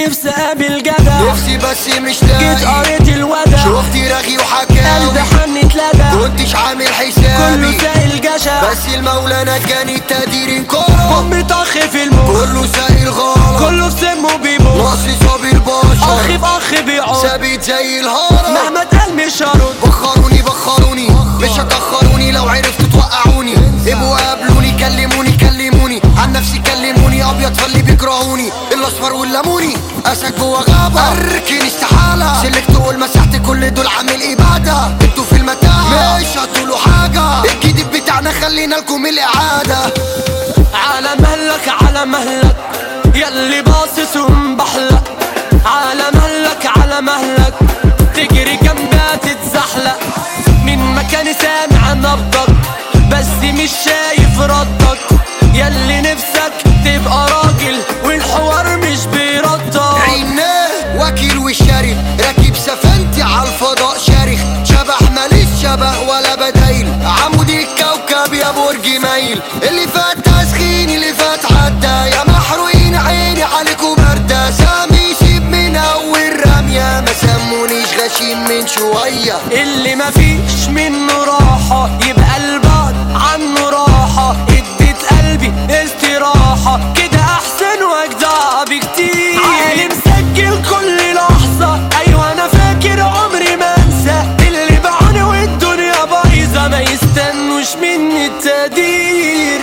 نفسي اقابل جدع نفسي بس مش جيت لاقي قريت الودع شفت رغي قلبي وحكاوي حن اتلدع كنتش عامل كله حسابي سائل جشع بس المولى نجاني التقدير انكره امي طخ في المخ كله سائل غلط كله في سمه بيموت ناصي صابر اخ بشر في اخ بيعود ثابت زي الهرم مهما اتقال مش هرد بخروني بخروني مش هتأخروني لو عرفتوا توقعوني ابقوا قابلوني كلموني كلموني عن نفسي كلموني ابيض فاللي بيكرهوني الاصفر والليموني اسد جوا غابة اركن استحالة سلك تقول مسحت كل دول عامل ابادة انتوا في المتاهة مش هتقولوا حاجة الجديد بتاعنا خلينا لكم الاعادة على مهلك على مهلك ياللي باصص ومبحلق على مهلك على مهلك تجري جنبها تتزحلق من مكاني سامع نبضك بس مش شايف ردك ياللي نفسك تبقى راجل والحوار مش بيردك عيناه وكيل والشاري راكب سفنتي على الفضاء شارخ شبح ماليش شبه ولا بدايل عمودي الكوكب يا برج مايل اللي فات تسخين اللي فات عدى يا محروقين عيني عليكم باردة سامي سيب من اول رمية ما سمونيش غشيم من شوية اللي مفيش منه راحة يبقى البعد عنه راحة اديت قلبي استراحة كده احسن واجدع بكتير عالي مسجل كل لحظة ايوه انا فاكر عمري ما انسى اللي بعاني والدنيا بايظة ما يستنوش مني التقدير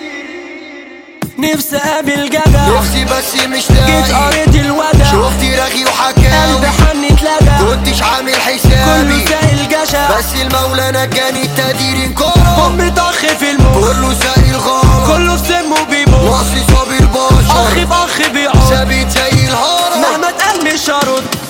نفسي اقابل جدع نفسي بس مش جيت لاقي قريت الودع شفت رغي قلبي وحكاوي حن اتلدع كنتش عامل كله حسابي سائل جشع بس المولى نجاني التقدير انكره امي طخ في المخ كله سائل غلط كله في سمه بيموت ناصي صابر اخ بشر في اخ بيعود ثابت زي الهرم مهما اتقال مش هرد